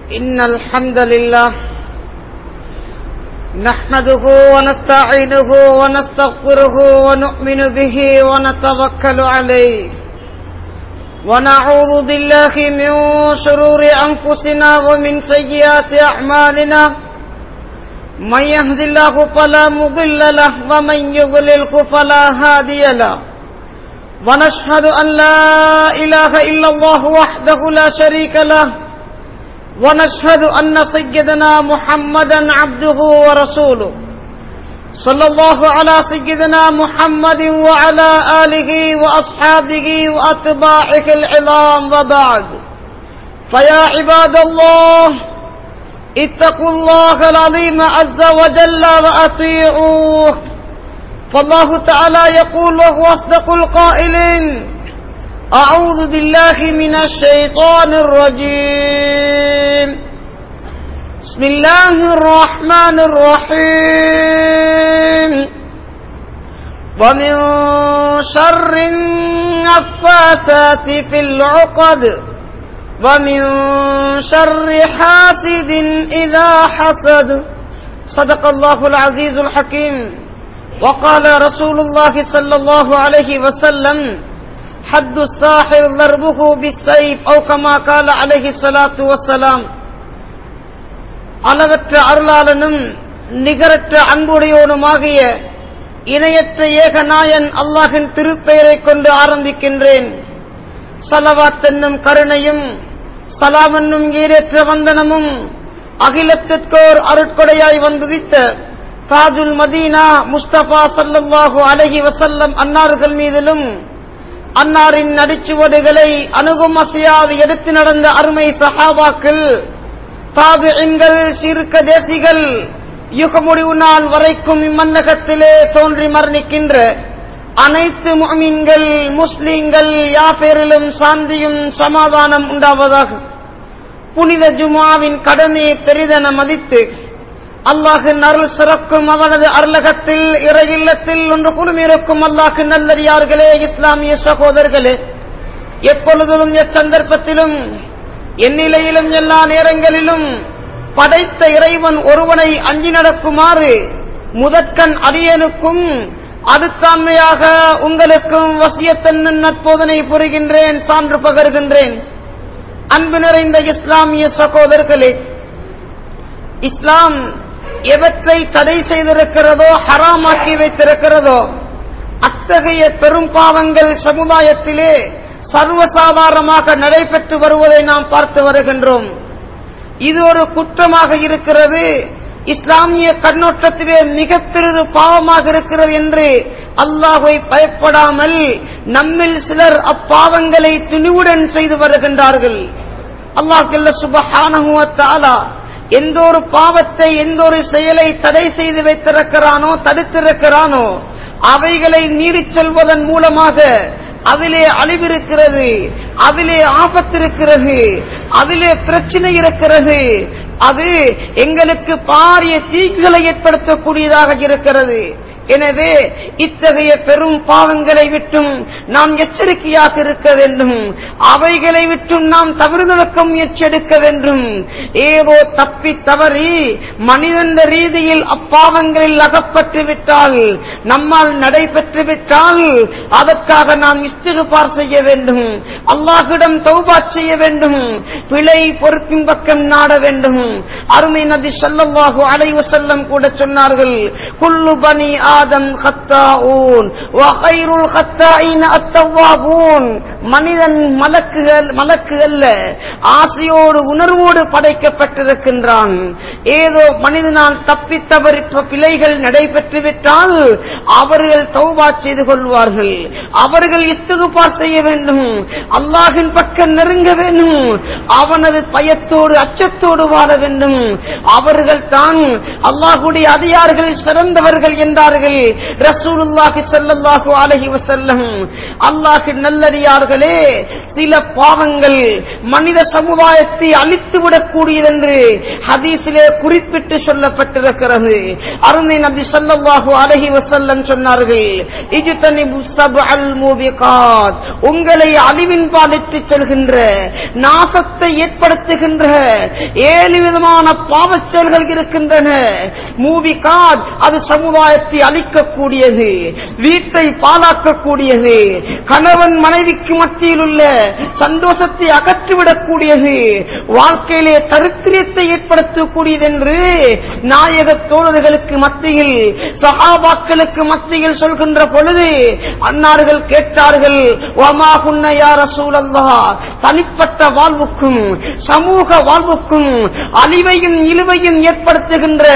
إن الحمد لله نحمده ونستعينه ونستغفره ونؤمن به ونتوكل عليه ونعوذ بالله من شرور أنفسنا ومن سيئات أعمالنا من يهد الله فلا مضل له ومن يضلله فلا هادي له ونشهد أن لا إله إلا الله وحده لا شريك له ونشهد أن سيدنا محمدا عبده ورسوله صلى الله على سيدنا محمد وعلى آله وأصحابه وأتباعه العظام وبعد فيا عباد الله اتقوا الله العظيم عز وجل وأطيعوه فالله تعالى يقول وهو أصدق القائلين أعوذ بالله من الشيطان الرجيم بسم الله الرحمن الرحيم ومن شر النفاثات في العقد ومن شر حاسد إذا حسد صدق الله العزيز الحكيم وقال رسول الله صلى الله عليه وسلم حد الساحر ضربه بالسيف أو كما قال عليه الصلاة والسلام அளவற்ற அருளாளனும் நிகரற்ற அன்புடையோனுமாகிய இணையற்ற ஏக நாயன் அல்லாஹின் திருப்பெயரை கொண்டு ஆரம்பிக்கின்றேன் சலவாத் என்னும் கருணையும் சலாம் என்னும் ஈரேற்ற வந்தனமும் அகிலத்திற்கோர் அருட்கொடையாய் வந்துதித்த தாஜுல் மதீனா முஸ்தபா சல்லல்லாஹு அலஹி வசல்லம் அன்னார்கள் மீதிலும் அன்னாரின் நடிச்சுவடுகளை அணுகும் அசையாது எடுத்து நடந்த அருமை சஹாபாக்கள் தாபிகள் சிறுக்க தேசிகள் யுக முடிவு நாள் வரைக்கும் இம்மன்னகத்திலே தோன்றி மரணிக்கின்ற அனைத்து முமின்கள் முஸ்லிம்கள் யாபேரிலும் சாந்தியும் சமாதானம் உண்டாவதாக புனித ஜுமாவின் கடமையை பெரிதென மதித்து அல்லாஹின் அருள் சிறக்கும் அவனது அருளகத்தில் இறை இல்லத்தில் ஒன்று குழுமிருக்கும் அல்லாஹின் நல்லறியார்களே இஸ்லாமிய சகோதரர்களே எப்பொழுதிலும் எச்சந்தர்ப்பத்திலும் எந்நிலையிலும் எல்லா நேரங்களிலும் படைத்த இறைவன் ஒருவனை அஞ்சி நடக்குமாறு முதற்கண் அடியனுக்கும் அடுத்தாண்மையாக உங்களுக்கும் வசியத்தன்னன் நட்போதனை புரிகின்றேன் சான்று பகர்கின்றேன் அன்பு நிறைந்த இஸ்லாமிய சகோதரர்களே இஸ்லாம் எவற்றை தடை செய்திருக்கிறதோ ஹராமாக்கி வைத்திருக்கிறதோ அத்தகைய பெரும் பாவங்கள் சமுதாயத்திலே சர்வசாதாரணமாக நடைபெற்று வருவதை நாம் பார்த்து வருகின்றோம் இது ஒரு குற்றமாக இருக்கிறது இஸ்லாமிய கண்ணோட்டத்திலே மிக பெரு பாவமாக இருக்கிறது என்று அல்லாஹை பயப்படாமல் நம்மில் சிலர் அப்பாவங்களை துணிவுடன் செய்து வருகின்றார்கள் அல்லாஹ் சுபஹானஹுவத்தாலா எந்த ஒரு பாவத்தை எந்த ஒரு செயலை தடை செய்து வைத்திருக்கிறானோ தடுத்திருக்கிறானோ அவைகளை மீறிச் செல்வதன் மூலமாக அதிலே அழிவிருக்கிறது அதிலே ஆபத்திருக்கிறது அதிலே பிரச்சனை இருக்கிறது அது எங்களுக்கு பாரிய தீக்குகளை ஏற்படுத்தக்கூடியதாக இருக்கிறது எனவே இத்தகைய பெரும் பாவங்களை விட்டும் நாம் எச்சரிக்கையாக இருக்க வேண்டும் அவைகளை விட்டும் நாம் தவறு நடக்க முயற்சியெடுக்க வேண்டும் ஏதோ தப்பி தவறி மனிதன் ரீதியில் அப்பாவங்களில் அகப்பட்டு விட்டால் நம்மால் நடைபெற்று விட்டால் அதற்காக நாம் இஸ்திருபார் செய்ய வேண்டும் அல்லாஹிடம் தௌபா செய்ய வேண்டும் பிழை பொறுப்பின் பக்கம் நாட வேண்டும் அருமை நபி சொல்லல்லாஹு அலைவு செல்லம் கூட சொன்னார்கள் குல்லு பனி ஆதம் ஹத்தாஊன் வகைருல் ஹத்தாயின் அத்தவாபூன் மனிதன் மலக்குகள் மலக்கு அல்ல ஆசையோடு உணர்வோடு படைக்கப்பட்டிருக்கின்றான் ஏதோ மனிதனால் தப்பி தவறி பிழைகள் நடைபெற்று விட்டால் அவர்கள் தௌபா செய்து கொள்வார்கள் அவர்கள் இஸ்துகுபார் செய்ய வேண்டும் அல்லாஹின் பக்கம் நெருங்க வேண்டும் அவனது பயத்தோடு அச்சத்தோடு வாழ வேண்டும் அவர்கள் தான் அல்லாஹுடைய அதிகார்கள் சிறந்தவர்கள் என்றார்கள் ரசூலுல்லாஹி ஸல்லல்லாஹு அலைஹி வஸல்லம் அல்லாஹ்வின் நல்லடியார்கள் சொன்னார்களே சில பாவங்கள் மனித சமுதாயத்தை அழித்துவிடக் கூடியதென்று ஹதீஸிலே குறிப்பிட்டு சொல்லப்பட்டிருக்கிறது அருமை நபி ஸல்லல்லாஹு அலைஹி வஸல்லம் சொன்னார்கள் இஜ்தனிபு சப்அல் மூபிகாத் உங்களை அழிவின் பாலிட்டு செல்கின்ற நாசத்தை ஏற்படுத்துகின்ற ஏழு விதமான பாவச் செயல்கள் இருக்கின்றன மூபிகாத் அது சமுதாயத்தை அழிக்கக்கூடியது வீட்டை பாலாக்கக்கூடியது கணவன் மனைவிக்கு மத்தியில் உள்ள சந்தோஷத்தை அகற்றிவிடக்கூடியது வாழ்க்கையிலே தரித்திரத்தை ஏற்படுத்தக்கூடியது என்று நாயக தோழர்களுக்கு மத்தியில் சஹாபாக்களுக்கு மத்தியில் சொல்கின்ற பொழுது அன்னார்கள் கேட்டார்கள் வமா குன்ன யா ரசூலல்லாஹ் தனிப்பட்ட வாழ்வுக்கும் சமூக வாழ்வுக்கும் அழிவையும் இழுவையும் ஏற்படுத்துகின்ற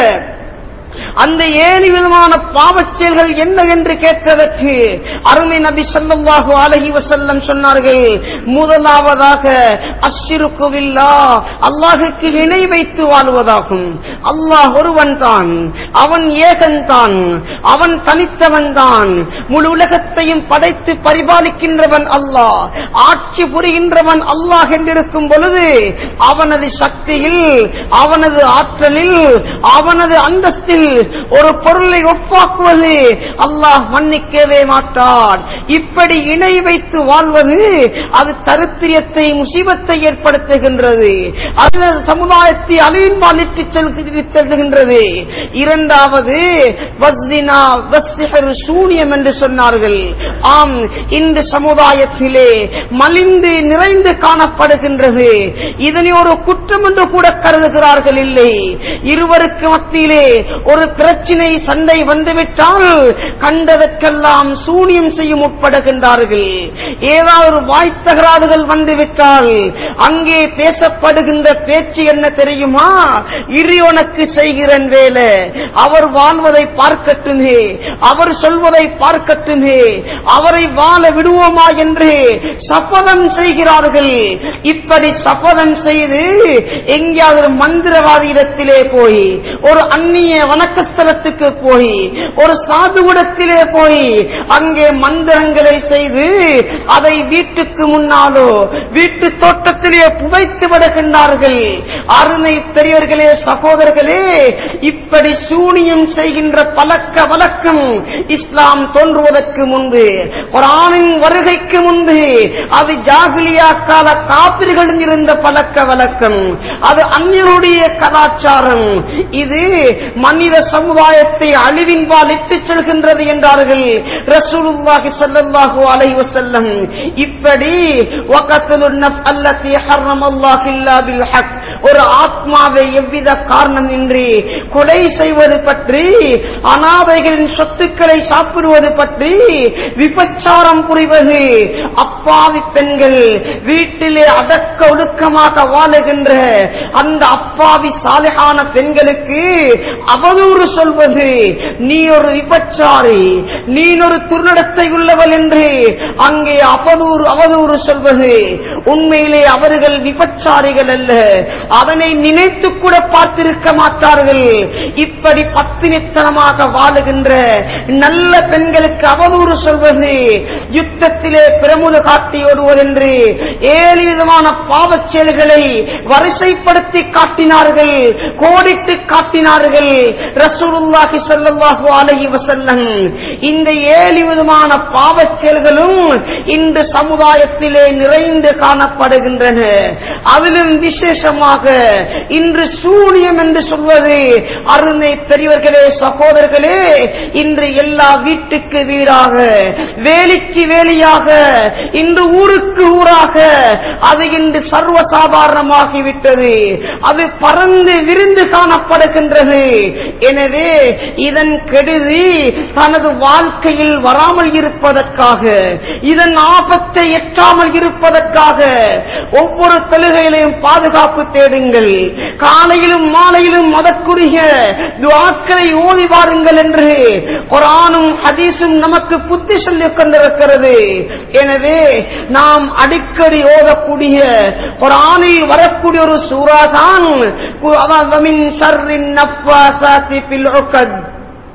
அந்த ஏழு விதமான பாவச் செயல்கள் என்ன என்று கேட்டதற்கு அருமை நபி ஸல்லல்லாஹு அலைஹி வஸல்லம் சொன்னார்கள் முதலாவதாக அஷ்ஷிருக்கு பில்லாஹ் அல்லாஹ்வுக்கு இணை வைத்து வாழ்வதாகும் அல்லாஹ் ஒருவன் தான் அவன் ஏகன் தான் அவன் தனித்தவன் தான் முழு உலகத்தையும் படைத்து பரிபாலிக்கின்றவன் அல்லாஹ் ஆட்சி புரிகின்றவன் அல்லாஹ் என்றிருக்கும் பொழுது அவனது சக்தியில் அவனது ஆற்றலில் அவனது அந்தஸ்தில் ஒரு பொருளை ஒப்பாக்குவது அல்லாஹ் மன்னிக்கவே மாட்டான் இப்படி இணை வைத்து வாழ்வது அது தரித்திரியத்தை முசீபத்தை ஏற்படுத்துகின்றது அது சமுதாயத்தை அழிவின்பால் இட்டு செல்கின்றது இரண்டாவது வஸ்தினா வஸ்ஸிஹர் சூனியம் என்று சொன்னார்கள் ஆம் இந்த சமுதாயத்திலே மலிந்து நிறைந்து காணப்படுகின்றது இதனை ஒரு குற்றம் என்று கூட கருதுகிறார்கள் இல்லை இருவருக்கு மத்தியிலே ஒரு பிரச்சினை சண்டை வந்துவிட்டால் கண்டதற்கெல்லாம் சூனியம் செய்ய முற்படுகின்றார்கள் ஏதாவது ஒரு வாய்த்தகராறுகள் வந்துவிட்டால் அங்கே பேசப்படுகின்ற பேச்சு என்ன தெரியுமா இறைவனுக்கு செய்கிறன் வேலை அவர் வாழ்வதை பார்க்கட்டுமே அவர் சொல்வதை பார்க்கட்டுமே அவரை வாழ விடுவோமா என்று சபதம் செய்கிறார்கள் இப்படி சபதம் செய்து எங்கேயாவது ஒரு மந்திரவாதியிடத்திலே போய் ஒரு அந்நிய வணக்கஸ்தலத்துக்கு போய் ஒரு சாதுவிடத்திலே போய் அங்கே மந்திரங்களை செய்து அதை வீட்டுக்கு முன்னாலோ வீட்டு தோட்டத்திலே புதைத்து விடுகின்றார்கள் அருமை பெரியவர்களே சகோதரர்களே இப்படி சூனியம் செய்கின்ற பழக்க வழக்கம் இஸ்லாம் தோன்றுவதற்கு முன்பு குரானின் வருகைக்கு முன்பு அது ஜாகிலியா கால காப்பிர்களில் இருந்த பழக்க வழக்கம் அது அந்நியருடைய கலாச்சாரம் இது மனித சமுதாயத்தை அழிவின்பால் இட்டுச் செல்கின்றது என்றார்கள் ரசூலுல்லாஹி ஸல்லல்லாஹு அலைஹி வஸல்லம் இப்படி வகத்துலுன் நஃப் அல்லதி ஹர்ரமல்லாஹு இல்லா பில் ஹக் ஒரு ஆத்மாவை எவ்வித காரணமின்றி கொலை செய்வது பற்றி அனாதைகளின் சொத்துக்களை சாப்பிடுவது பற்றி விபச்சாரம் புரிவது அப்பாவி பெண்கள் வீட்டிலே அடக்க ஒடுக்கமாக வாழுகின்ற அந்த அப்பாவி சாலையான பெண்களுக்கு அவதூறு சொல்வது நீ ஒரு விபச்சாரி நீ ஒரு துர்நடத்தை உள்ளவள் என்று அங்கே அவதூறு அவதூறு சொல்வது உண்மையிலே அவர்கள் விபச்சாரிகள் அல்ல அதனை நினைத்து கூட பார்த்திருக்க மாட்டார்கள் இப்படி பத்தினித்தனமாக வாழுகின்ற நல்ல பெண்களுக்கு அவதூறு சொல்வது யுத்தத்திலே பிரமுத காட்டி ஓடுவதென்று ஏழு விதமான பாவச் செயல்களை வரிசைப்படுத்தி காட்டினார்கள் கோடிட்டு காட்டினார்கள் ரசூலுல்லாஹி ஸல்லல்லாஹு அலைஹி வஸல்லம் இந்த ஏழு விதமான பாவச் செயல்களும் இன்று சமுதாயத்திலே நிறைந்து காணப்படுகின்றன அதிலும் விசேஷமாக இன்று சூனியம் என்று சொல்வது அருமை பெரியவர்களே சகோதரர்களே இன்று எல்லா வீட்டுக்கு வீடாக வேலிக்கு வேலியாக இன்று ஊருக்கு ஊராக அது இன்று சர்வசாதாரணமாகிவிட்டது அது பறந்து விரிந்து காணப்படுகின்றது எனவே இதன் கெடுதி தனது வாழ்க்கையில் வராமல் இருப்பதற்காக இதன் ஆபத்தை எட்டாமல் இருப்பதற்காக ஒவ்வொரு தொழுகையிலையும் பாதுகாப்பு தேடுங்கள் காலையிலும் மாலையிலும் அதற்குரிய துவாக்களை ஓதி வாருங்கள் என்று குரானும் ஹதீஸும் நமக்கு புத்தி சொல்லிக் கொண்டிருக்கிறது எனவே நாம் அடிக்கடி ஓதக்கூடிய குரானில் வரக்கூடிய ஒரு சூறா தான்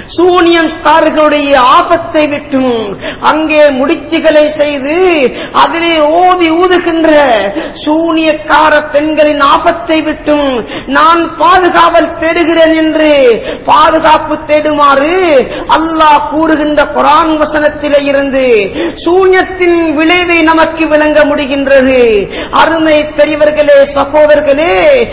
சூனியம்காரர்களுடைய ஆபத்தை விட்டும் அங்கே முடிச்சுகளை செய்து அதிலே ஓதி ஊதுகின்ற சூனியக்கார பெண்களின் ஆபத்தை விட்டும் நான் பாதுகாவல் தேடுகிறேன் என்று பாதுகாப்பு தேடுமாறு அல்லாஹ் கூறுகின்ற குரான் வசனத்திலே இருந்து சூன்யத்தின் விளைவை நமக்கு விளங்க முடிகின்றது அருமை பெரியவர்களே சகோதரர்களே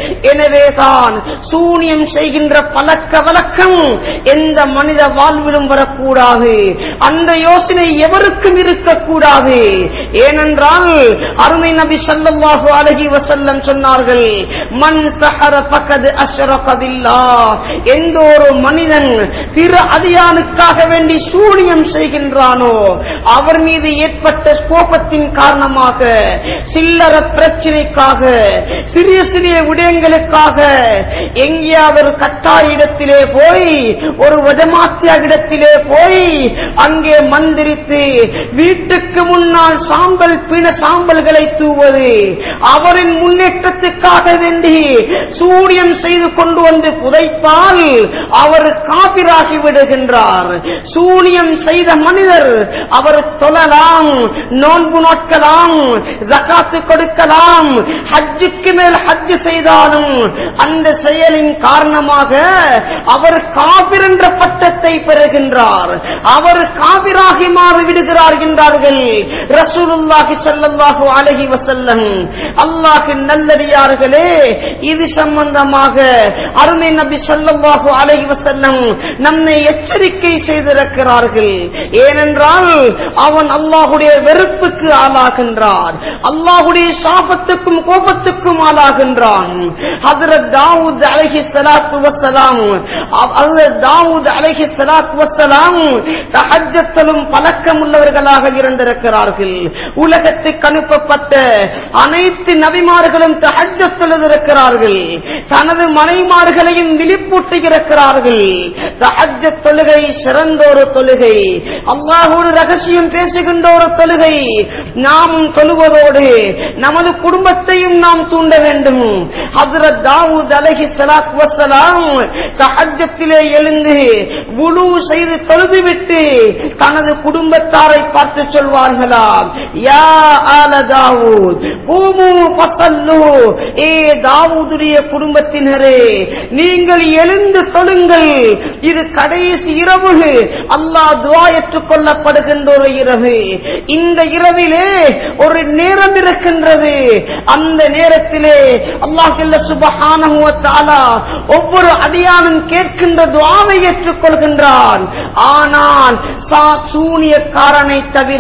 எனவேதான் சூனியம் செய்கின்ற பழக்க வழக்கம் எந்த மனித வாழ்விலும் வரக்கூடாது அந்த யோசனை எவருக்கும் இருக்கக்கூடாது ஏனென்றால் அருமை நபி ஸல்லல்லாஹு அலைஹி வஸல்லம் சொன்னார்கள் மன் சஹர ஃபகத் அஷ்ரக பில்லாஹ் எந்த ஒரு மனிதன் திரு அடியானுக்காக வேண்டி சூனியம் செய்கின்றானோ அவர் மீது ஏற்பட்ட கோபத்தின் காரணமாக சில்லற பிரச்சனைக்காக சிறிய சிறிய விடயங்களுக்காக எங்கேயாவது ஒரு கட்டாய இடத்திலே போய் ஒரு வஜமாத்தியா இடத்திலே போய் அங்கே மந்திரித்து வீட்டுக்கு முன்னால் சாம்பல் பிண சாம்பல்களை தூவது அவரின் முன்னேற்றத்துக்காக வேண்டி சூரியன் செய்து கொண்டு வந்து புதைத்தால் அவர் காபிராகி விடுகின்றார் சூனியம் செய்த மனிதர் அவர் தொழலாம் நோன்பு நோட்கலாம் ஜகாத்து கொடுக்கலாம் ஹஜ்ஜுக்கு மேல் ஹஜ் செய்தாலும் அந்த செயலின் காரணமாக அவர் காபிர் என்ற பட்டத்தை பெறுகின்றார் அவர் காபிராகி மாறி விடுகிறார் என்றார்கள் ரசூலுல்லாஹி ஸல்லல்லாஹு அலைஹி வஸல்லம் அல்லாஹ்வின் நல்லடியார்களே இது சம்பந்தமாக அருமை நபி ஸல்லல்லாஹு அலைஹி வஸல்லம் நம்மை எச்சரிக்கை செய்திருக்கிறார்கள் ஏனென்றால் அவன் அல்லாஹ்வுடைய வெறுப்புக்கு ஆளாகின்றான் அல்லாஹ்வுடைய சாபத்துக்கும் கோபத்துக்கும் ஆளாகின்றான் ஹஜரத் தாவூத் அலைஹி ஸலாத்து வஸலாம் ஹஜரத் தாவூத் அலைஹி ஸலாத்து வஸலாம் தஹஜ்ஜத்திலும் பழக்கம் உள்ளவர்களாக இருந்திருக்கிறார்கள் உலகத்துக்கு அனுப்பப்பட்ட அனைத்து நபிமார்களும் தஹஜ்ஜத்தில் இருக்கிறார்கள் தனது மனைமார்களையும் விழிப்பூட்டி இருக்கிறார்கள் தஹஜ்ஜத் தொழுகை சிறந்த ஒரு தொழுகை அல்லாஹோடு ரகசியம் பேசுகின்ற ஒரு தொழுகை நாம் தொழுவதோடு நமது குடும்பத்தையும் நாம் தூண்ட வேண்டும் ஹஜரத் தாவூத் அலைஹி ஸலாத் வஸலாம் தஹஜ்ஜத்திலே எழுந்து வுளு செய்து தொழுதுவிட்டு தனது குடும்பத்தாரை பார்த்து சொல்வார்களாம் யா ஆல தாவூத் கூமு ஃபஸல்லு ஏ தாவூதுடைய குடும்பத்தினரே நீங்கள் எழுந்து தொழுங்கள் இது கடைசி இரவு அல்லாஹ் துஆ ஏற்றுக்கொள்ளப்படுகின்ற ஒரு இரவு இந்த இரவிலே ஒரு நேரம் இருக்கின்றது அந்த நேரத்திலே அல்லாஹ் ஜல்ல சுப்ஹானஹு வ தஆலா ஒவ்வொரு அடியானும் கேட்கின்ற துஆவை ஏற்றுக்கொள்கின்றான் ஆனால் சா- சூனியக்காரனை தவிர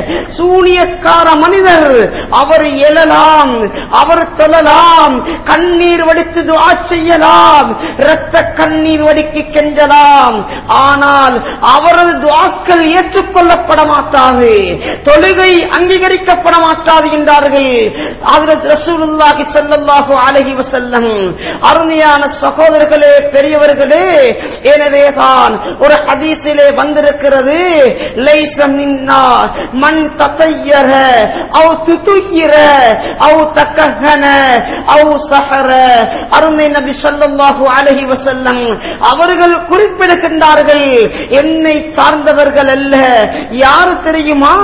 சூனியக்கார மனிதர் அவர் எழலாம் அவர் தொழலாம் கண்ணீர் வடித்து துஆ செய்யலாம் இரத்த கண்ணீர் வடிக்கு கெஞ்சலாம் ஆனால் அவரது துஆக்கள் ஏற்றுக்கொள்ளப்பட மாட்டாது தொழுகை அங்கீகரிக்கப்பட மாட்டாது என்றார்கள் ஹஜ்ரத் ரசூலுல்லாஹி ஸல்லல்லாஹு அலைஹி வஸல்லம் அருமையான சகோதரர்களே பெரியவர்களே எனவேதான் ஒரு ஹதீஸிலே வந்திருக்கிறது லைஸ மின்னா மன் ததையர அவ் துதுயிர அவ் தக்கஹன அவ் சஹர அருமை நபி ஸல்லல்லாஹு அலைஹி வஸல்லம் அவர்கள் குறிப்பிடுகின்றார்கள் என்னை சார்ந்தவர்கள் அல்ல யார் தெரியுமா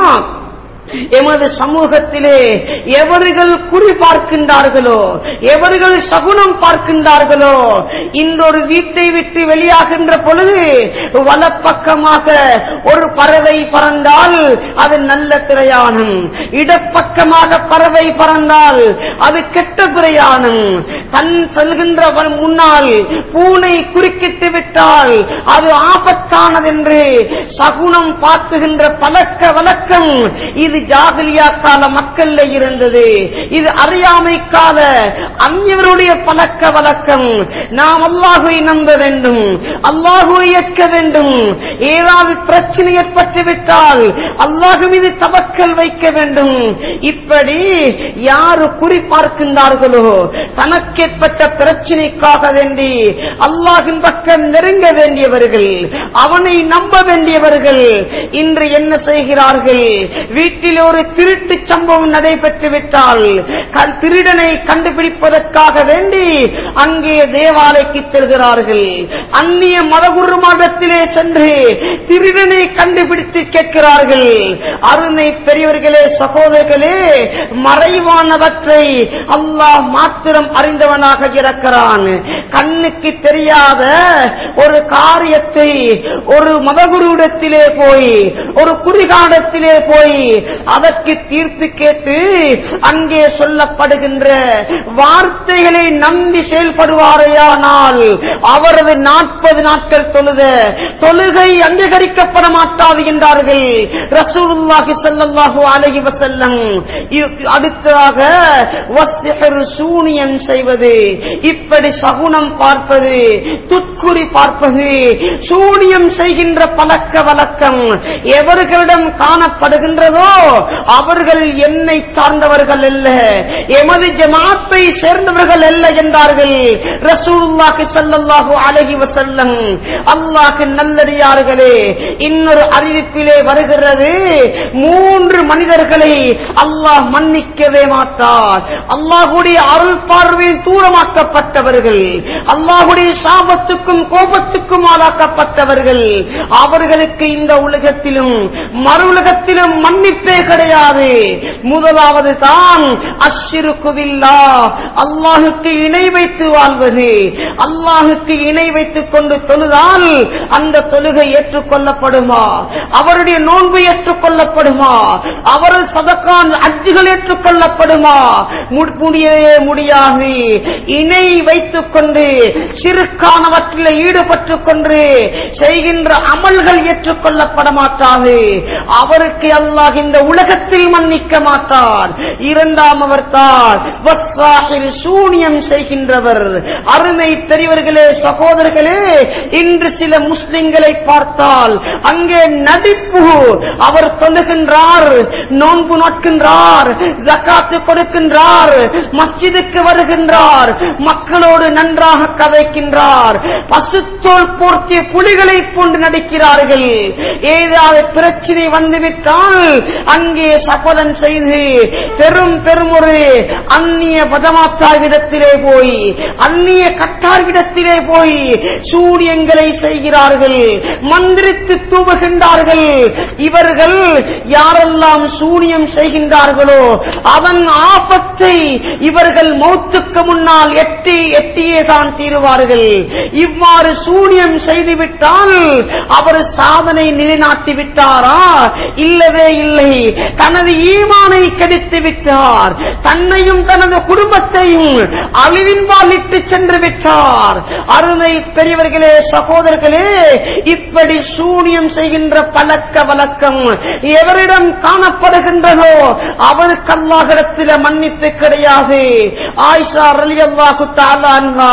எமது சமூகத்திலே எவர்கள் குறி பார்க்கின்றார்களோ எவர்கள் சகுனம் பார்க்கின்றார்களோ இன்றொரு வீட்டை விட்டு வெளியாகின்ற பொழுது வலப்பக்கமாக ஒரு பறவை பறந்தால் அது நல்ல பிரயாணம் இடப்பக்கமாக பறவை பறந்தால் அது கெட்ட பிரயாணம் தன் செல்கின்றவர் முன்னால் பூனை குறுக்கிட்டு விட்டால் அது ஆபத்தானதென்று சகுனம் பார்த்துகின்ற பழக்க வழக்கம் இது ஜாகிலியா கால மக்கள்ல இருந்தது இது அறியாமை கால அந்நியவருடைய பழக்க வழக்கம் நாம் அல்லாஹுவை நம்ப வேண்டும் அல்லாஹுவை ஏற்க வேண்டும் ஏதாவது பிரச்சனை ஏற்பட்டு விட்டால் அல்லாஹு மீது தவக்கல் வைக்க வேண்டும் இப்படி யாரு குறி பார்க்கின்றார்களோ தனக்கு தனக்கு ஏற்பட்ட பிரச்சனைக்காக வேண்டி அல்லாஹின் பக்கம் நெருங்க வேண்டியவர்கள் அவனை நம்ப வேண்டியவர்கள் இன்று என்ன செய்கிறார்கள் வீட்டில் ஒரு திருட்டு சம்பவம் நடைபெற்று விட்டால் கல் திருடனை கண்டுபிடிப்பதற்காக வேண்டி அங்கே தேவாலயக்கு செல்கிறார்கள் அந்நிய மதகுரு மதத்திலே சென்று திருடனை கண்டுபிடித்து கேட்கிறார்கள் அருமை பெரியவர்களே சகோதரர்களே மறைவானவற்றை அல்லாஹ் மாத்திரம் அறிந்தவனாக இருக்கிறான் கண்ணுக்கு தெரியாத ஒரு காரியத்தை ஒரு மதகுருவிடத்திலே போய் ஒரு குறிகாடத்திலே போய் அதற்கு தீர்ப்பு கேட்டு அங்கே சொல்லப்படுகின்ற வார்த்தைகளை நம்பி செயல்படுவாரையானால் அவரது நாற்பது நாட்கள் தொழுத தொழுகை அங்கீகரிக்கப்பட மாட்டாது என்றார்கள் ரசூலுல்லாஹி ஸல்லல்லாஹு அலைஹி வஸல்லம் இ- அடுத்ததாக வஸ்ஸிஹ்ரு சூனியம் செய்வது இப்படி சகுனம் பார்ப்பது துட்குறி பார்ப்பது சூனியம் செய்கின்ற பழக்க வழக்கம் எவர்களிடம் காணப்படுகின்றதோ அவர்கள் என்னை சார்ந்தவர்கள் அல்ல எமது ஜமாத்தை சேர்ந்தவர்கள் அல்ல என்றார்கள் ரசூலுல்லாஹி ஸல்லல்லாஹு அலைஹி வஸல்லம் அல்லாஹ் நல்லடியார்களே இன்னொரு அறிவிப்பிலே வருகிறது மூன்று மனிதர்களை அல்லாஹ் மன்னிக்கவே மாட்டார் அல்லாஹ்வுடைய அருள் பார்வையில் தூரமாக்கப்பட்டவர்கள் அல்லாஹ்வுடைய சாபத்துக்கும் கோபத்துக்கும் ஆளாக்கப்பட்டவர்கள் அவர்களுக்கு இந்த உலகத்திலும் மறு உலகத்திலும் மன்னிப்பே கிடையாது முதலாவது தான் அஷ்ஷிருக்குவில்லா அல்லாஹுக்கு இணை வைத்து வாழ்வது அல்லாஹுக்கு இணை வைத்துக் கொண்டு தொழுதால் அந்த தொழுகை ஏற்றுக்கொள்ளப்படுமா அவருடைய நோன்பு ஏற்றுக்கொள்ளப்படுமா அவரது சதக்கான் அஜ்ஜுகள் ஏற்றுக்கொள்ளப்படுமா மு- முடியவே முடியாது இணை வைத்துக் கொண்டு சிறுக்கானவற்றில் ஈடுபட்டுக் கொண்டு செய்கின்ற அமல்கள் ஏற்றுக்கொள்ளப்பட மாட்டாது அவருக்கு அல்லாஹ் இந்த உலகத்தில் மன்னிக்க மாட்டார் இரண்டாம் அவர் தான் வஸ்ஸாஹிர் சூனியம் செய்கின்றவர் அருமை பெரியவர்களே சகோதரர்களே இன்று சில முஸ்லிம்களை பார்த்தால் அங்கே நடிப்பு அவர் தொழுகின்றார் நோன்பு நோட்கின்றார் ஜக்காத்து கொடுக்கின்றார் மஸ்ஜிதுக்கு வருகின்றார் மக்களோடு நன்றாக கதைக்கின்றார் பசுத்தோல் போர்த்திய புலிகளை போன்று நடிக்கிறார்கள் ஏதாவது பிரச்சனை வந்துவிட்டால் அங்கே சபதம் செய்து பெரும் பெரும் ஒரு அந்நிய பதமாத்தாவிடத்திலே போய் அந்நிய கட்டார்விடத்திலே போய் சூரியங்களை செய்கிறார்கள் மந்திரித்து தூவுகின்றார்கள் இவர்கள் யாரெல்லாம் சூனியம் செய்கின்றார்களோ அதன் ஆபத்தை இவர்கள் மௌத்துக்கு முன்னால் எட்டி எட்டியே தான் தீருவார்கள் இவ்வாறு சூனியம் செய்துவிட்டால் அவர் சாதனை நிலைநாட்டி விட்டாரா இல்லவே இல்லை தனது ஈமானை கெடுத்து விட்டார் தன்னையும் தனது குடும்பத்தையும் அழிவின் பாலிட்டு சென்று விட்டார் அருமை பெரியவர்களே சகோதரர்களே இப்படி சூனியம் செய்கின்ற பழக்க வழக்கம் எவரிடம் காணப்படுகின்றதோ அவருக்கு அல்லாஹிடத்தில் மன்னிப்பு கிடையாது ஆயிஷா ரலியல்லாஹு தஆலா அன்ஹா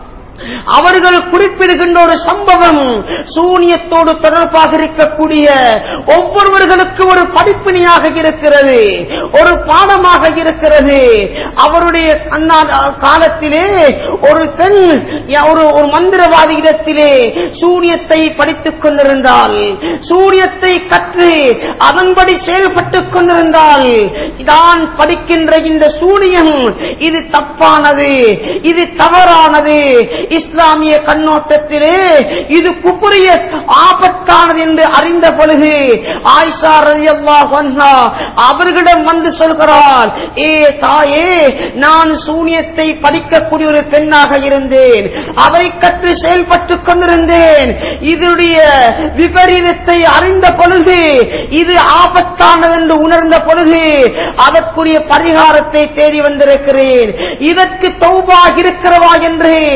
அவர்கள் குறிப்பிடுகின்ற ஒரு சம்பவம் சூனியத்தோடு தொடர்பாக இருக்கக்கூடிய ஒவ்வொருவர்களுக்கு ஒரு படிப்பினியாக இருக்கிறது ஒரு பாடமாக இருக்கிறது அவருடைய அண்ணா- காலத்திலே ஒரு பெண் ஒரு ஒரு மந்திரவாதியிடத்திலே சூனியத்தை படித்துக் கொண்டிருந்தால் சூனியத்தை கற்று அதன்படி செயல்பட்டுக் கொண்டிருந்தால் தான் படிக்கின்ற இந்த சூனியம் இது தப்பானது இது தவறானது இஸ்லாமிய கண்ணோட்டத்திலே இது குப்புரிய ஆபத்தானது என்று அறிந்த பொழுது ஆயிஷா ரலியல்லாஹு அன்ஹா அவர்களிடம் வந்து சொல்கிறார் ஏ தாயே நான் சூனியத்தை படிக்கக்கூடிய ஒரு பெண்ணாக இருந்தேன் அதை கற்று செயல்பட்டுக் கொண்டிருந்தேன் இதனுடைய விபரீதத்தை அறிந்த பொழுது இது ஆபத்தானது என்று உணர்ந்த பொழுது அதற்குரிய பரிகாரத்தை தேடி வந்திருக்கிறேன் இதற்கு தௌபா இருக்கிறவா என்று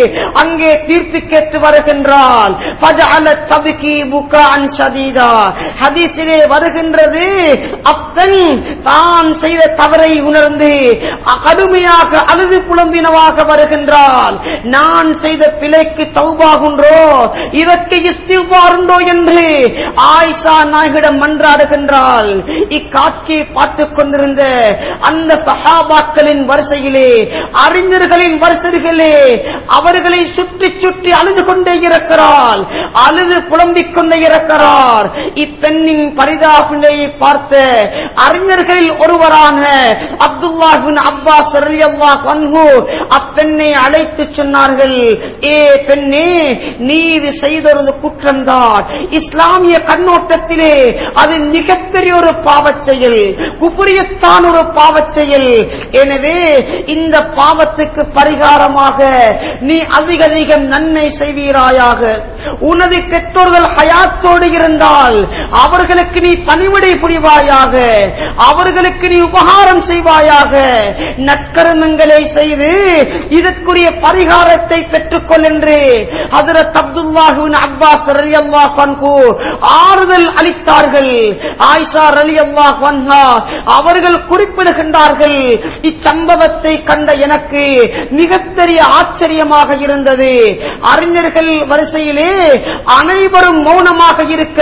அங்கே தீர்த்து கேட்டு வருகின்றாள் فَجَعَلَتْ تَبْكِي بُكَاءً شَدِيدًا ஹதீஸிலே வருகின்றது அப்பெண் தான் செய்த தவறை உணர்ந்து கடுமையாக அழுது புலம்பினவாக வருகின்றாள் நான் செய்த பிழைக்கு தௌபாகுன்றோ இதற்கு இஸ்திவாருண்டோ என்று ஆயிஷா நாயகிடம் மன்றாடுகின்றாள் இக்காட்சியை பார்த்துக் கொண்டிருந்த அந்த சஹாபாக்களின் வரிசையிலே அறிஞர்களின் வரிசைகளே அவர்களை சுற்றி சுற்றி அழுது கொண்டே இருக்கிறாள் அழுது புலம்பிக் கொண்டே இருக்கிறார் இப்பெண்ணின் பரிதாபநிலையை பார்த்த அறிஞர்களில் ஒருவரான அப்துல்லாஹின் அப்பாஸ் ரலியல்லாஹு அன்ஹு அப்பெண்ணை அழைத்து சொன்னார்கள் ஏ பெண்ணே நீர் செய்தொரு குற்றம்தான் இஸ்லாமிய கண்ணோட்டத்திலே அது மிகப்பெரிய ஒரு பாவச் செயல் குபுரியத்தான் ஒரு பாவச் செயல் எனவே இந்த பாவத்துக்கு பரிகாரமாக நீ அதிக அதிகம் நன்மை செய்வீராயாக உனது பெற்றோர்கள் ஹயாத்தோடு இருந்தால் அவர்களுக்கு நீ பணிவிடை புரிவாயாக அவர்களுக்கு நீ உபகாரம் செய்வாயாக நற்கருமங்களை செய்து இதற்குரிய பரிகாரத்தை பெற்றுக்கொள் என்று ஹதரத் அப்துல்லாஹின் அப்பாஸ் ரலியல்லாஹு அன்ஹு ஆறுதல் அளித்தார்கள் ஆயிஷா ரலியல்லாஹு அன்ஹா அவர்கள் குறிப்பிடுகின்றார்கள் இச்சம்பவத்தை கண்ட எனக்கு மிகப்பெரிய ஆச்சரியமாக இருந்தது அறிஞர்கள் வரிசையிலே அனைவரும் மௌனமாக இருக்க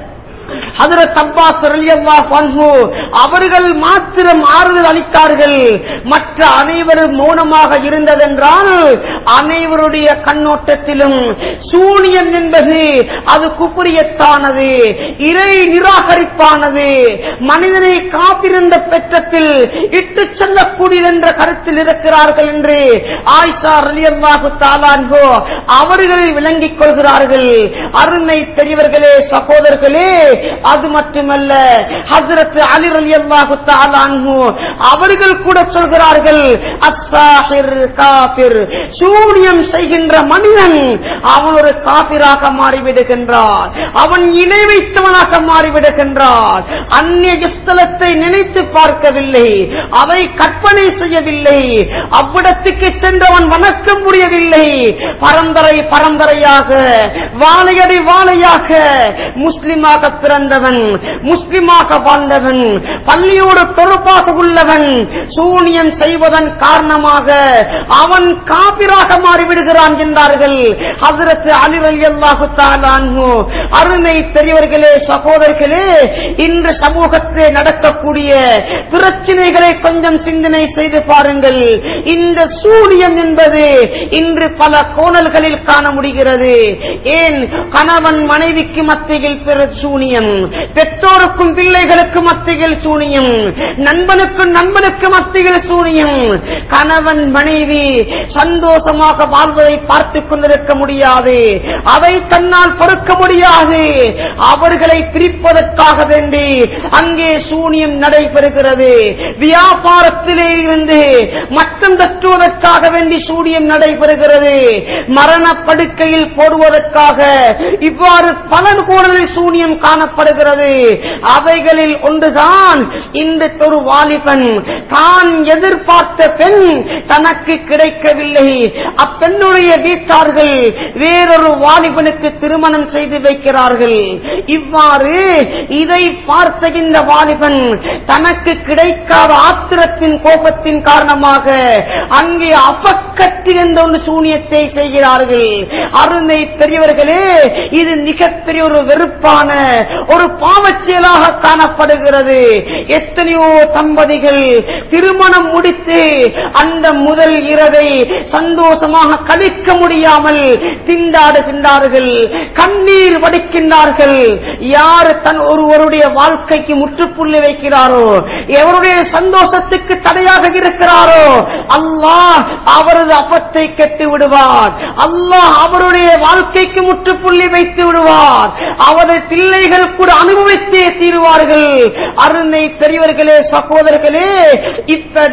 ஹதரத் அப்பாஸ் ரலியல்லாஹு அன்ஹு அவர்கள் மாத்திரம் ஆறுதல் அளித்தார்கள் மற்ற அனைவரும் மௌனமாக இருந்ததென்றால் அனைவருடைய கண்ணோட்டத்திலும் சூனியம் என்பது அது குப்புரியத்தானது இறை நிராகரிப்பானது மனிதனை காப்பிருந்த பெற்றத்தில் இட்டு செல்லக்கூடியது என்ற கருத்தில் இருக்கிறார்கள் என்று ஆயிஷா ரலியல்லாஹு தாலான்ஹோ அவர்கள் விளங்கிக் கொள்கிறார்கள் அருமை பெரியவர்களே சகோதரர்களே அது மட்டுமல்ல ஹசரத் அலி ரலியல்லாஹு தஆலா அன்ஹு அவர்கள் கூட சொல்கிறார்கள் அஸ்ஸாஹிர் காபிர் சூனியம் செய்கின்ற மனிதன் அவன் ஒரு காபிராக மாறிவிடுகின்றான் அவன் இணை வைத்தவனாக மாறிவிடுகின்றான் அந்நிய ஸ்தலத்தை நினைத்து பார்க்கவில்லை அதை கற்பனை செய்யவில்லை அவ்விடத்துக்கு சென்றவன் வணக்கம் முடியவில்லை பரம்பரை பரம்பரையாக வாழையடி வாழையாக முஸ்லிமாக பிறந்தவன் முஸ்லிமாக வாழ்ந்தவன் பள்ளியோடு தொடர்பாக உள்ளவன் சூனியம் செய்வதன் காரணமாக அவன் காபிராக மாறிவிடுகிறான் என்றார்கள் ஹசரத் அலி ரலியல்லாஹு தஆலா அன்ஹு அருமை பெரியவர்களே சகோதரர்களே இன்று சமூகத்தில் நடக்கக்கூடிய பிரச்சனைகளை கொஞ்சம் சிந்தனை செய்து பாருங்கள் இந்த சூனியம் என்பது இன்று பல கோணல்களில் காண முடிகிறது ஏன் கணவன் மனைவிக்கு மத்தியில் பிற சூனியம் பெற்றோருக்கும் பிள்ளைகளுக்கு மத்தியில் சூனியம் நண்பனுக்கும் நண்பனுக்கு மத்தியில் சூனியம் கணவன் மனைவி சந்தோஷமாக வாழ்வதை பார்த்துக் கொண்டிருக்க முடியாது அதை தன்னால் பொறுக்க முடியாது அவர்களை பிரிப்பதற்காக வேண்டி அங்கே சூனியம் நடைபெறுகிறது வியாபாரத்திலே இருந்து மட்டம் தட்டுவதற்காக வேண்டி சூனியம் நடைபெறுகிறது மரண படுக்கையில் போடுவதற்காக இவ்வாறு பல கோணலில் சூனியம் காணப்படுகிறது அவைகளில் ஒன்றுதான் இன்று ஒரு வாலிபன் தான் எதிர்பார்த்த பெண் தனக்கு கிடைக்கவில்லை அப்பெண்ணுடைய வீட்டார்கள் வேறொரு வாலிபனுக்கு திருமணம் செய்து வைக்கிறார்கள் இவ்வாறு இதை பார்த்த இந்த வாலிபன் தனக்கு கிடைக்காத ஆத்திரத்தின் கோபத்தின் காரணமாக அங்கே அப்பக்கட்டு என்ற ஒரு சூனியத்தை செய்கிறார்கள் அருமை பெரியவர்களே இது மிகப்பெரிய ஒரு வெறுப்பான ஒரு பாவச் செயலாக காணப்படுகிறது எத்தனையோ தம்பதிகள் திருமணம் முடித்து அந்த முதல் இரவை சந்தோஷமாக கழிக்க முடியாமல் திண்டாடுகின்றார்கள் கண்ணீர் வடிக்கின்றார்கள் யார் தன் ஒருவருடைய வாழ்க்கைக்கு முற்றுப்புள்ளி வைக்கிறாரோ எவருடைய சந்தோஷத்துக்கு தடையாக இருக்கிறாரோ அல்லாஹ் அவரது அப்பத்தை கெட்டு விடுவார் அல்லாஹ் அவருடைய வாழ்க்கைக்கு முற்றுப்புள்ளி வைத்து விடுவார் அவரது பிள்ளைகள் கூட அனுபவித்தே தீருவார்கள் அருமை பெரியவர்களே சகோதரர்களே இப்படி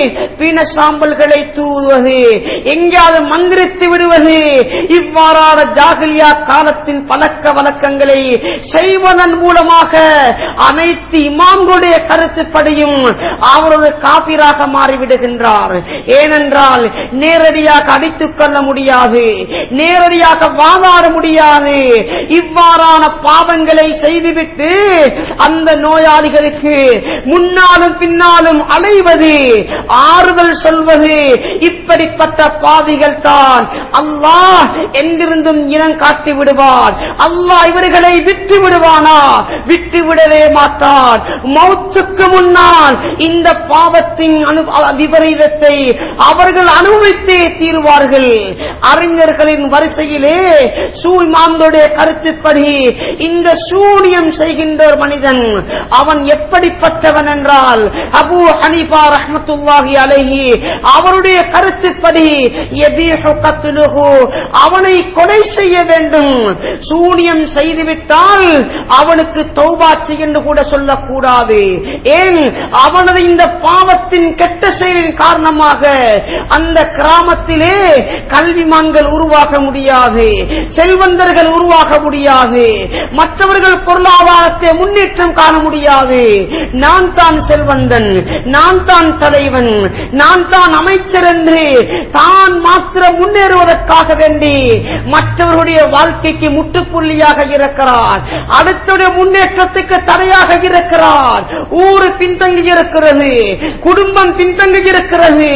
பிண சாம்பல்களை தூவுவது எங்கேயாவது மந்திரித்து விடுவது இவ்வாறான ஜாகிலியா காலத்தின் பழக்க வழக்கங்களை செய்வதன் மூலமாக அனைத்து இமாம்களுடைய கருத்துப்படியும் அவர் ஒரு காபிராக மாறிவிடுகின்றார் ஏனென்றால் நேரடியாக அடித்துக் கொள்ள முடியாது நேரடியாக வாதாட முடியாது இவ்வாறான பாவங்களை செய்துவிட்டு அந்த நோயாளிகளுக்கு முன்னாலும் பின்னாலும் அலைவது ஆறுதல் சொல்வது இப்படிப்பட்ட பாவிகள் தான் அல்லாஹ் எங்கிருந்தும் இனம் காட்டி விடுவான் அல்லாஹ் இவர்களை விட்டு விடுவானா விட்டு விடவே மாட்டான் மௌத்துக்கு முன்னால் இந்த பாவத்தின் அனு விபரீதத்தை அவர்கள் அனுபவித்தே தீருவார்கள் அறிஞர்களின் வரிசையிலே சூழ்மாந்தோடைய கருத்துப்படி இந்த சூனியம் செய்கின்ற ஒரு மனிதன் அவன் எப்படிப்பட்டவன் என்றால் அபு ஹனீஃபா ரஹ்மத்துல்லாஹி அலைஹி அவருடைய கருத்துப்படி யபீஹு கத்லுஹு அவனை கொலை செய்ய வேண்டும் சூனியம் செய்துவிட்டால் அவனுக்கு தௌபாச்சு என்று கூட சொல்லக்கூடாது ஏன் அவனது இந்த பாவத்தின் கெட்ட செயலின் காரணமாக அந்த கிராமத்திலே கல்விமான்கள் உருவாக முடியாது செல்வந்தர்கள் உருவாக முடியாது மற்றவர்கள் பொருளாதாரத்தை முன்னேற்றம் காண முடியாது நான் தான் செல்வந்தன் நான் தான் தலைவன் நான் தான் அமைச்சர் என்று தான் மாத்திரம் முன்னேறுவதற்காக வேண்டி மற்றவர்களுடைய வாழ்க்கைக்கு முட்டுப்புள்ளியாக இருக்கிறார் அடுத்துடைய முன்னேற்றத்துக்கு தடையாக இருக்கிறார் ஊரு பின்தங்கி இருக்கிறது குடும்பம் பின்தங்கி இருக்கிறது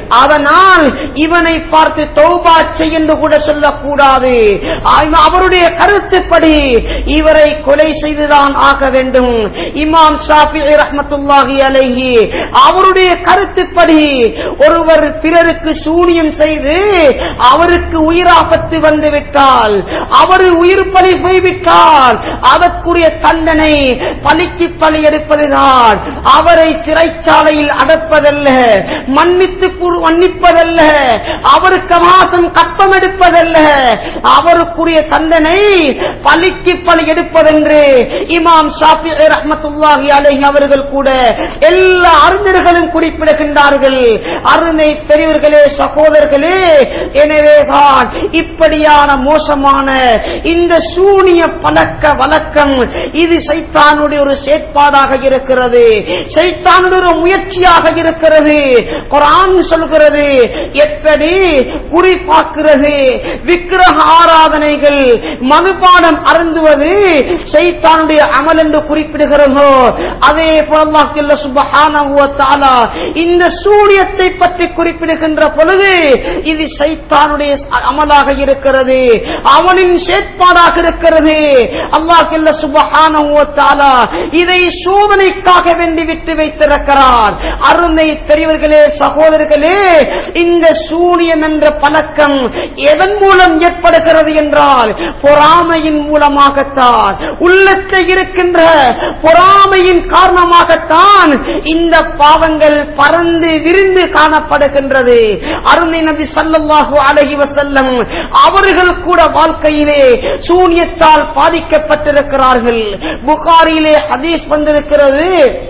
அதனால் இவனை பார்த்து தௌபா செய் என்று கூட சொல்லக்கூடாது ஆ- அவருடைய கருத்துப்படி இவரை கொலை செய்துதான் ஆக வேண்டும் இமாம் ஷாஃபி ரஹ்மத்துல்லாஹி அலைஹி அவருடைய கருத்துப்படி ஒருவர் பிறருக்கு சூனியம் செய்து அவருக்கு உயிராபத்து வந்து விட்டால் அவர் உயிர் பலி போய்விட்டால் அதற்குரிய தண்டனை பலிக்கு பலி எடுப்பதுதான் அவரை சிறைச்சாலையில் அடப்பதல்ல மன்னித்து கு- மன்னிப்பதல்ல அவருக்கு மாசம் கப்பம் எடுப்பதல்ல அவருக்குரிய தண்டனை பலிக்கு பலி எடுப்பதென்று இமாம் ஷாஃபி ரஹ்மத்துல்லாஹி அலைஹி அவர்கள் கூட எல்லா அறிஞர்களும் குறிப்பிடுகின்றார்கள் அருமை பெரியவர்களே சகோதரர்களே எனவேதான் இப்படியான மோசமான இந்த சூனிய பழக்க வழக்கம் இது சைத்தானுடைய ஒரு செயற்பாடாக இருக்கிறது சைத்தானுடைய ஒரு முயற்சியாக இருக்கிறது குரான் சொல்கிறது எப்படி குறி பார்க்கிறது விக்கிரக ஆராதனைகள் மதுபானம் அருந்துவது சைத்தானுடைய அமல் என்று குறிப்பிடுகிறதோ அதே போல அல்லாஹ் ஜல்ல சுப்ஹானஹு வ தஆலா இந்த சூனியத்தை பற்றி குறிப்பிடுகின்ற பொழுது இது சைத்தானுடைய அமலாக இருக்கிறது அவனின் செயற்பாடாக இருக்கிறது அல்லாஹ் ஜல்ல சுப்ஹானஹு வ தஆலா இதை சோதனைக்காக வேண்டி விட்டு வைத்திருக்கிறார் அருமை பெரியவர்களே சகோதரர்களே இந்த சூனியம் என்ற பழக்கம் எதன் மூலம் ஏற்படுகிறது என்றால் பொறாமையின் மூலமாகத்தான் உள்ளத்தில் இருக்கின்ற பொறாமையின் காரணமாகத்தான் இந்த பாவங்கள் பறந்து விரிந்து காணப்படுகின்றது அருமை நபி ஸல்லல்லாஹு அலைஹி வஸல்லம் அவர்கள் கூட வாழ்க்கையிலே சூனியத்தால் பாதிக்கப்பட்டிருக்கிறார்கள் புகாரியிலே ஹதீஸ் வந்திருக்கிறது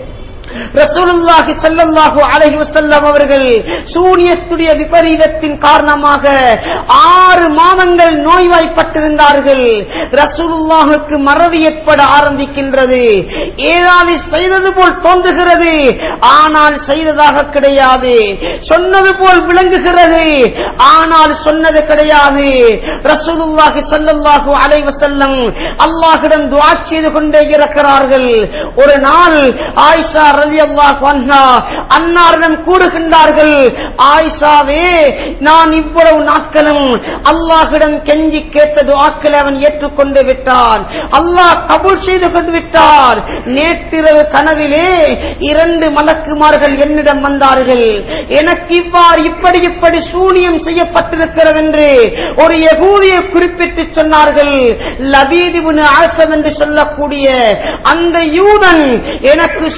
ரசூலுல்லாஹி ஸல்லல்லாஹு அலைஹி வஸல்லம் அவர்கள் சூனியத்துடைய விபரீதத்தின் காரணமாக ஆறு மாதங்கள் நோய்வாய்ப்பட்டிருந்தார்கள் ரசூலுல்லாஹுக்கு மறதி ஏற்பட ஆரம்பிக்கின்றது ஏதாவது செய்தது போல் தோன்றுகிறது ஆனால் செய்ததாக கிடையாது சொன்னது போல் விளங்குகிறது ஆனால் சொன்னது கிடையாது ரசூலுல்லாஹி ஸல்லல்லாஹு அலைஹி வஸல்லம் அல்லாஹ்விடம் துஆ செய்து கொண்டே இருக்கிறார்கள் ஒரு நாள் ஆயிஷா ரலியல்லாஹு அன்ஹா அன்னாரிடம் கூறுகின்றார்கள் ஆயிஷாவே நான் இவ்வளவு நாட்களும் அல்லாஹ்விடம் கெஞ்சி கேட்ட துஆக்களை அவன் ஏற்றுக்கொண்டு விட்டான் அல்லாஹ் கபூல் செய்து கொண்டு விட்டார் நேற்றிரவு கனவிலே இரண்டு மலக்குமார்கள் என்னிடம் வந்தார்கள் எனக்கு இவ்வாறு இப்படி இப்படி சூனியம் செய்யப்பட்டிருக்கிறது என்று ஒரு யகூதியை குறிப்பிட்டு சொன்னார்கள் லபீதிபுன் ஆசம் என்று சொல்லக்கூடிய அந்த யூதன் எனக்கு சூனியம்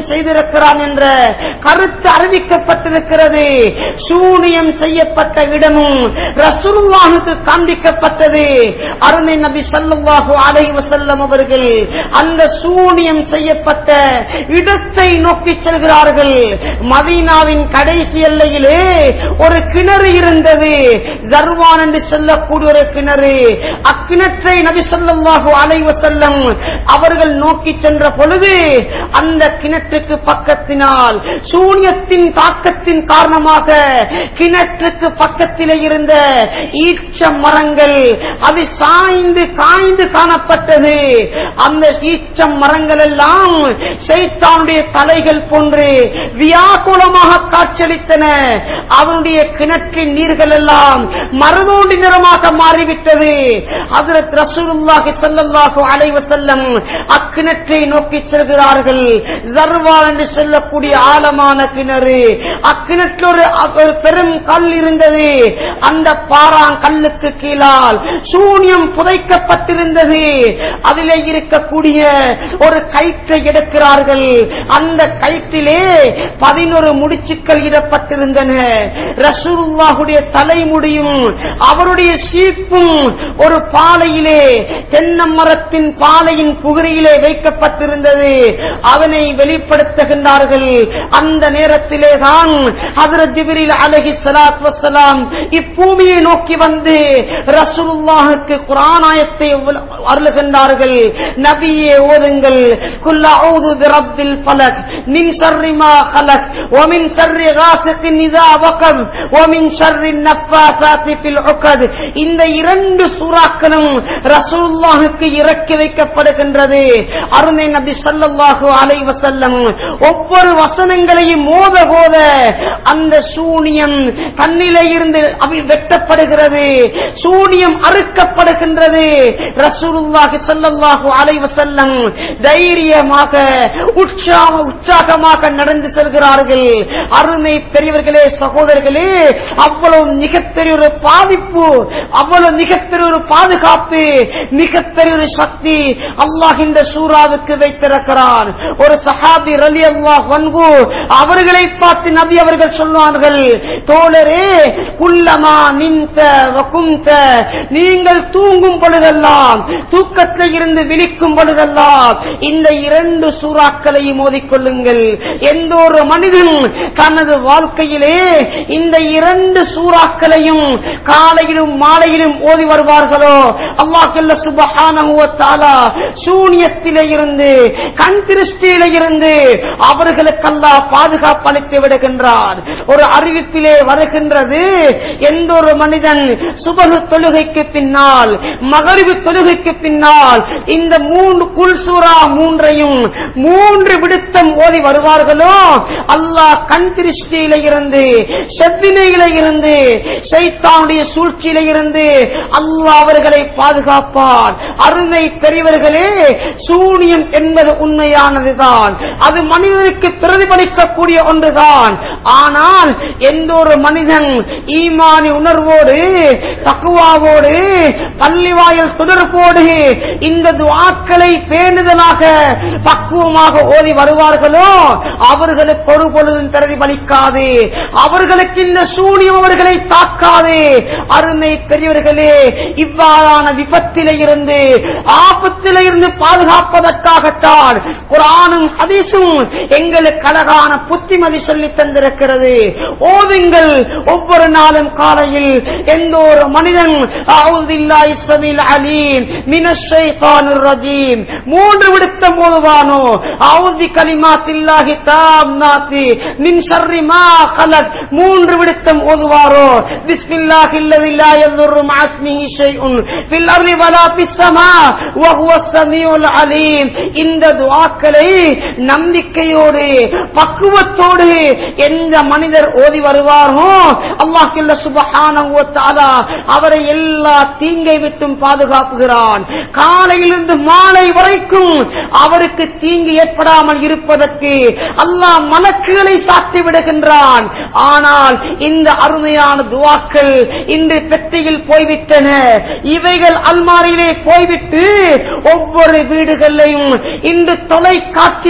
செய்திருக்கிறான் என்ற கருத்து அறிவிக்கப்பட்டிருக்கிறது சூனியம் செய்யப்பட்ட இடமும் ரசூலுல்லாஹுக்கு காண்பிக்கப்பட்டது அருமை நபி ஸல்லல்லாஹு அலைஹி வஸல்லம் அவர்கள் அந்த சூனியம் செய்யப்பட்ட இடத்தை நோக்கி செல்கிறார்கள் மதீனாவின் கடைசி எல்லையிலே ஒரு கிணறு இருந்தது ஜர்வான் என்று சொல்லக்கூடிய ஒரு கிணறு அக்கிணற்றை நபி ஸல்லல்லாஹு அலைஹி வஸல்லம் அவர்கள் நோக்கி சென்ற பொழுது அந்த கிணற்றுக்கு பக்கத்தினால் சூனியத்தின் தாக்கத்தின் காரணமாக கிணற்றுக்கு பக்கத்திலே இருந்த ஈச்ச மரங்கள் அது சாய்ந்து காய்ந்து காணப்பட்டது அந்த ஈச்ச மரங்கள் எல்லாம் சைத்தானுடைய தலைகள் போன்று வியாகுலமாக காட்சியளித்தன அவனுடைய கிணற்றின் நீர்கள் எல்லாம் மறுநோண்டி நிறமாக மாறிவிட்டது ஹஜரத் ரசூலுல்லாஹி ஸல்லல்லாஹு அலைஹி வஸல்லம் அக்கிணற்றை நோக்கி செல்கிறார்கள் ஜர்வால் என்று சொல்லக்கூடிய ஆழமான கிணறு அக்கிணற்றில் ஒரு ஒரு பெரும் கல் இருந்தது அந்த பாறாங்கல்லுக்கு கீழால் சூனியம் புதைக்கப்பட்டிருந்தது அதிலே இருக்கக்கூடிய ஒரு கயிற்றை எடுக்கிறார்கள் அந்த கயிற்றிலே பதினொரு முடிச்சுக்கள் இடப்பட்டிருந்தன ரசூலுல்லாஹுடைய தலைமுடியும் அவருடைய சீப்பும் ஒரு பாலையிலே தென்னை மரத்தின் பாலையின் புகரியிலே வைக்கப்பட்டிருந்தது அதனை வெளிப்படுத்துகின்றார்கள் அந்த நேரத்திலே தான் ஹதரத் ஜிப்ரீல் அலைஹி ஸலாத்து வஸ்ஸலாம் இப்பூமியை நோக்கி வந்து ரசூலுல்லாஹுக்கு குர்ஆன் ஆயத்தை அருளுகின்றார்கள் நபியே ஓதுங்கள் குல் அஊது பிரப்பில் ஃபலக் மின் ஷர்ரி மா خلق ومن شر غاسق اذا وقب ومن شر النفاثات في العقد இந்த இரண்டு சூறாக்களும் ரசூலுல்லாஹுக்கு இறக்கி வைக்கப்படுகின்றது அருமை நபி ஸல்லல்லாஹு அலைஹி வஸல்லம் ஒவ்வொரு வசனங்களையும் மோத போத அந்த சூனியம் கண்ணிலே இருந்து அவி வெட்டப்படுகிறது சூனியம் அறுக்கப்படுகின்றது ரசூலுல்லாஹி ஸல்லல்லாஹு அலைஹி வஸல்லம் தைரியமாக உற்சாக உற்சாகமாக நடந்து செல்கிறார்கள் அருமை பெரியவர்களே சகோதரர்களே அவ்வளவு மிகப்பெரிய ஒரு பாதிப்பு அவ்வளவு மிகப்பெரிய ஒரு பாதுகாப்பு மிகப்பெரிய ஒரு சக்தி அல்லாஹ் இந்த சூறாவுக்கு வைத்திருக்கிறான் ஒரு சஹாபி ரலி அல்லாஹ் வன்கு அவர்களை பார்த்து நபி அவர்கள் சொல்வார்கள் தோழரே குல்லமா நின்ற வகுந்த நீங்கள் தூங்கும் பொழுதெல்லாம் தூக்கத்தில் இருந்து விழிக்கும் பொழுதெல்லாம் இந்த இரண்டு சூறாக்களையும் மோதிக்கொள்ளுங்கள் எந்த ஒரு மனிதன் தனது வாழ்க்கையிலே இந்த இரண்டு சூறாக்களையும் காலையிலும் மாலையிலும் ஓதி வருவார்களோ அல்லாஹல்ல சுபஹானஹு வ தஆலா சூனியத்திலே இருந்து கண் திருஷ்டியிலே இருந்து அவர்களுக்கு அல்லாஹ் பாதுகாப்பு அளித்து விடுகின்றார் ஒரு அறிவிப்பிலே வருகின்றது எந்த ஒரு மனிதன் சுபகு தொழுகைக்கு பின்னால் மகரிபு தொழுகைக்கு பின்னால் இந்த மூன்று குல் சூரா மூன்றையும் மூன்று விடுத்தம் ஓதி வருவார்களோ அல்லாஹ் கண் திருஷ்டியில இருந்து செவ்வினையில இருந்து சைத்தானுடைய சூழ்ச்சியில இருந்து அல்லாஹ் அவர்களை பாதுகாப்பான் அருமை பெரியவர்களே சூனியம் என்பது உண்மையானதுதான் அது மனிதனுக்கு பிரதிபலிக்கக்கூடிய ஒன்றுதான் ஆனால் எந்த ஒரு மனிதன் ஈமானி உணர்வோடு தக்குவாவோடு பள்ளிவாயல் தொடர்போடு இந்த துவாக்களை பேணுதலாக பக்குவமாக ஓதி வருவார்களோ அவர்களுக்கு ஒரு பொழுதும் பிரதிபலிக்காது அவர்களுக்கு இந்த சூனியம் அவர்களை தாக்காது அருமை பெரியவர்களே இவ்வாறான விபத்திலே இருந்து ஆபத்திலே இருந்து பாதுகாப்பதற்காகத்தான் குரானும் ஹதீஸும் எங்களுக்கு அழகான புத்திமதி சொல்லி தந்திருக்கிறது ஓதுங்கள் ஒவ்வொரு நாளும் காலையில் எந்த ஒரு மனிதன் அவுதில்லாஹி ஸமீல் அலீம் மினஷ் ஷைத்தானிர் ரஜீம் மூன்று விடுத்தம் ஓதுவானோ அவுதி கலிமாத்தில்லாஹி தாம்மாத்தி மின் ஷர்ரி மா خلق மூன்று விடுத்தம் ஓதுவாரோ பிஸ்மில்லாஹில்லதி லா யதுர்ரு மஅஸ்மிஹி ஷைஉன் ஃபில் அர்லி வலா ஃபிஸ் ஸமா வ ஹுவஸ் ஸமீஉல் அலீம் இந்த துஆக்களை நம்பிக்கையோடு பக்குவத்தோடு எந்த மனிதர் ஓதி வருவாரோ அல்லாஹ் ஜல்ல சுப்ஹானஹு வ தஆலா அவரை எல்லா தீங்கை விட்டும் பாதுகாப்புகிறான் காலையிலிருந்து மாலை வரைக்கும் அவருக்கு தீங்கு ஏற்படாமல் இருப்பதற்கு அல்லாஹ் மலக்குகளை சாட்டி விடுகின்றான் ஆனால் இந்த அருமையான துவாக்கள் இன்று பெட்டியில் போய்விட்டன இவைகள் அல்மாரியிலே போய்விட்டு ஒவ்வொரு வீடுகளிலையும் இன்று தொலைக்காட்சி பெட்டி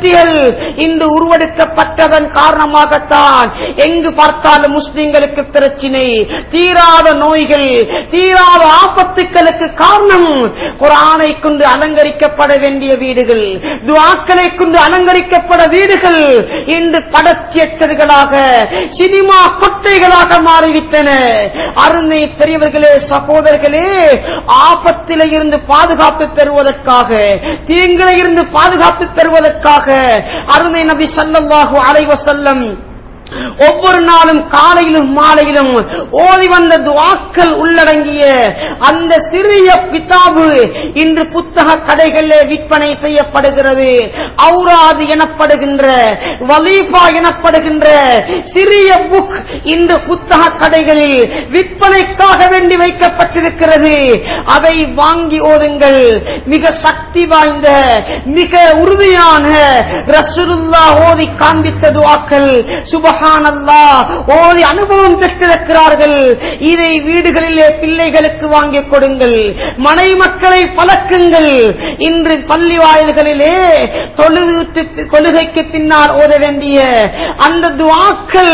சக்திகள் இன்று உருவெடுக்கப்பட்டதன் காரணமாகத்தான் எங்கு பார்த்தாலும் முஸ்லிம்களுக்கு பிரச்சினை தீராத நோய்கள் தீராத ஆபத்துக்களுக்கு காரணம் குரானை கொண்டு அலங்கரிக்கப்பட வேண்டிய வீடுகள் துவாக்களை கொண்டு அலங்கரிக்கப்பட வீடுகள் இன்று படச்சியற்றர்களாக சினிமா கொட்டைகளாக மாறிவிட்டன அருமை பெரியவர்களே சகோதரர்களே ஆபத்தில இருந்து பாதுகாப்பு பெறுவதற்காக தீங்கில இருந்து பாதுகாப்பு பெறுவதற்காக அருமை நபி ஸல்லல்லாஹு அலைஹி வஸல்லம் ஒவ்வொரு நாளும் காலையிலும் மாலையிலும் ஓதி வந்த துவாக்கள் உள்ளடங்கிய அந்த சிறிய கிதாபு இன்று புத்தக கடைகளிலே விற்பனை செய்யப்படுகிறது ஔராது எனப்படுகின்ற வலீஃபா எனப்படுகின்ற சிறிய புக் இன்று புத்தக கடைகளில் விற்பனைக்காக வேண்டி வைக்கப்பட்டிருக்கிறது அதை வாங்கி ஓதுங்கள் மிக சக்தி வாய்ந்த மிக உறுதியான ரசூலுல்லா ஓதி காண்பித்த துவாக்கள் சுபஹானல்லா ஓதி அனுபவம் பெற்றிருக்கிறார்கள் இதை வீடுகளிலே பிள்ளைகளுக்கு வாங்கிக் கொடுங்கள் மனை மக்களை பழக்குங்கள் இன்று பள்ளி வாயில்களிலே தொழுது கொள்கைக்கு பின்னால் ஓத வேண்டிய அந்த துவாக்கள்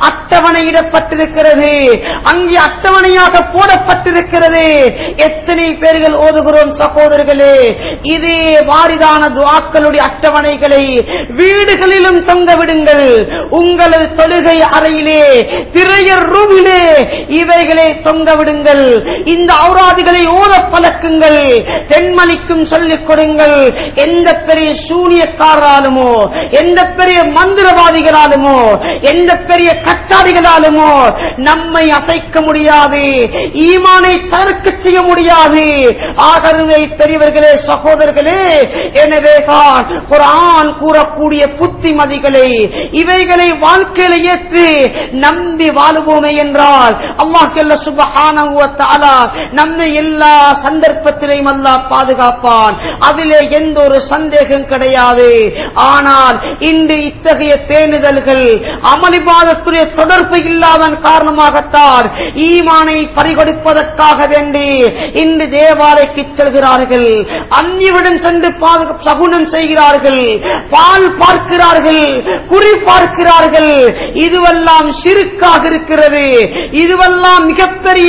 அட்டவணையிடப்பட்டிருக்கிறது அங்கே அட்டவணையாக போடப்பட்டிருக்கிறது எத்தனை பேர்கள் ஓதுகிறோம் சகோதரர்களே இதே வாரிதான துவாக்களுடைய அட்டவணைகளை வீடுகளிலும் தொங்க விடுங்கள் உங்களது தொழுகை அறையிலே திரையர் ரூமிலே இவைகளை தொங்க விடுங்கள் இந்த ஔராதிகளை ஓத பழக்குங்கள் பெண்மணிக்கும் சொல்லிக் கொடுங்கள் எந்த பெரிய சூனியக்காரராலுமோ எந்த பெரிய மந்திரவாதிகளாலுமோ எந்த பெரிய கட்டாளிகளாலுமோ நம்மை அசைக்க முடியாது ஈமானை தடுக்க செய்ய முடியாது ஆகவே பெரியவர்களே சகோதரர்களே எனவே தான் குரான் கூறக்கூடிய புத்திமதிகளை இவைகளை வாழ்க்கையில ஏற்று நம்பி வாழுவோமே என்றால் அல்லாஹ் ஜல்ல சுப்ஹானஹு வ தஆலா நம்மை எல்லா சந்தர்ப்பத்திலையும் அல்லாஹ் பாதுகாப்பான் அதிலே எந்த ஒரு சந்தேகம் கிடையாது ஆனால் இன்று இத்தகைய பேணுதல்கள் அமளிபாதத்துடைய தொடர்பு இல்லாதன் காரணமாகத்தான் ஈமானை பறிகொடுப்பதற்காக வேண்டி இன்று தேவாலயக்கு செல்கிறார்கள் அந்நியவிடம் சென்று பாதுகா- சகுனம் செய்கிறார்கள் பால் பார்க்கிறார்கள் குறி பார்க்கிறார்கள் இதுவெல்லாம் சிறுக்காக இருக்கிறது இதுவெல்லாம் மிகப்பெரிய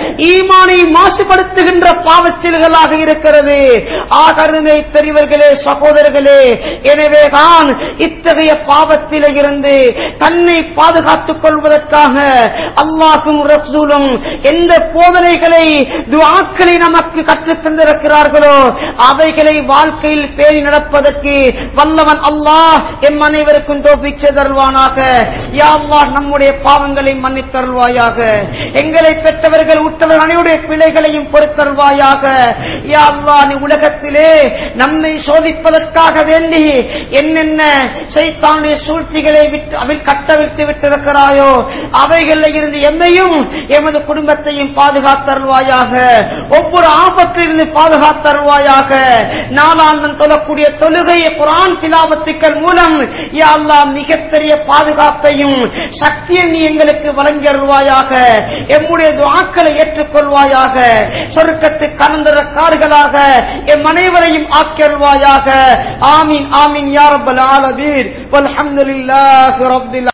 ஈமானை மாசுபடுத்துகின்ற பாவச்செயல்களாக இருக்கிறது ஆகருமை பெரியவர்களே சகோதரர்களே எனவேதான் இத்தகைய பாவத்தில இருந்து தன்னை பாதுகாத்துக் கொள்வதற்காக அல்லாஹும் ரசூலும் எந்த போதனைகளை துஆக்களை நமக்கு கற்றுத் தந்திருக்கிறார்களோ அவைகளை வாழ்க்கையில் பேணி நடப்பதற்கு வல்லவன் அல்லாஹ் எம் அனைவருக்கும் தோப்பிச்சு தருவானாக யா அல்லாஹ் நம்முடைய பாவங்களை மன்னித்தருள்வாயாக எங்களை பெற்றவர்கள் உற்றவர்கள் அனைவருடைய பிழைகளையும் பொறுத்தருள்வாயாக யா அல்லாஹ் நீ உலகத்திலே நம்மை சோதிப்பதற்காக வேண்டி என்னென்ன சைத்தானுடைய சூழ்ச்சிகளை விட்டு அவில் கட்டவிழ்த்து விட்டிருக்கிறாயோ அவைகளில் இருந்து எம்மையும் எமது குடும்பத்தையும் பாதுகாத்தருள்வாயாக ஒவ்வொரு ஆபத்திலிருந்து பாதுகாத்தருள்வாயாக நாளாந்தம் தொழக்கூடிய தொழுகை குரான் திலாபத்துக்கள் மூலம் யா அல்லாஹ் மிகப்பெரிய பாதுகாப்பையும் சக்தியை நீ எங்களுக்கு வழங்கி அருள்வாயாக எம்முடைய துஆக்களை ஏற்றுக்கொள்வாயாக சொர்க்கத்து கலந்தரக்கார்களாக எம் அனைவரையும் ஆக்கியருள்வாயாக ஆமீன் ஆமீன் யா ரப்பல் ஆலமீன் வல்ஹம்துலில்லாஹி ரப்பில்